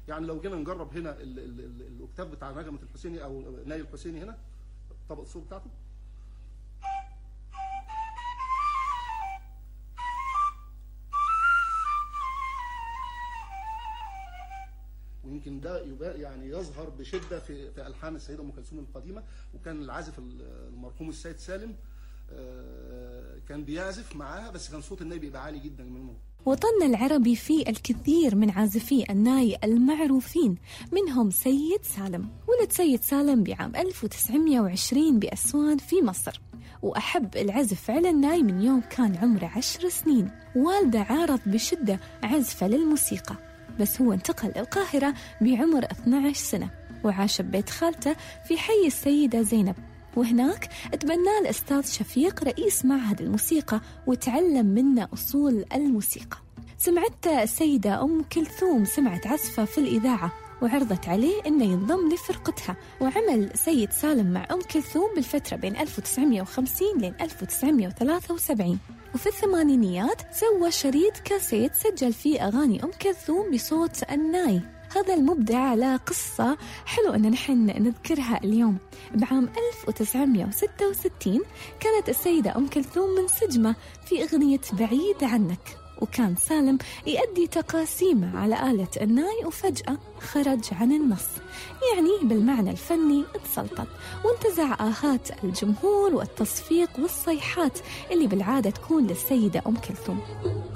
يعني لو جينا نجرب هنا ال- ال- ال- الاكتاف بتاع نغمه الحسيني او ناي الحسيني هنا طبق الصوت بتاعته ويمكن ده يبقى يعني يظهر بشده في في الحان السيده ام كلثوم القديمه وكان العازف المرحوم السيد سالم آه، كان بيعزف معاها بس كان صوت الناي بيبقى عالي جدا منه وطن العربي فيه الكثير من عازفي الناي المعروفين منهم سيد سالم ولد سيد سالم بعام 1920 بأسوان في مصر وأحب العزف على الناي من يوم كان عمره عشر سنين والده عارض بشدة عزفه للموسيقى بس هو انتقل القاهرة بعمر 12 سنة وعاش ببيت خالته في حي السيدة زينب وهناك تبناه الأستاذ شفيق رئيس معهد الموسيقى وتعلم منه أصول الموسيقى سمعت السيدة أم كلثوم سمعت عزفه في الإذاعة وعرضت عليه أنه ينضم لفرقتها وعمل سيد سالم مع أم كلثوم بالفترة بين 1950 لين 1973 وفي الثمانينيات سوى شريط كاسيت سجل فيه أغاني أم كلثوم بصوت الناي هذا المبدع له قصة حلو أن نحن نذكرها اليوم بعام 1966 كانت السيدة أم كلثوم منسجمة في أغنية بعيد عنك وكان سالم يؤدي تقاسيمه على آلة الناي وفجأة خرج عن النص يعني بالمعنى الفني اتسلطن وانتزع آهات الجمهور والتصفيق والصيحات اللي بالعادة تكون للسيدة أم كلثوم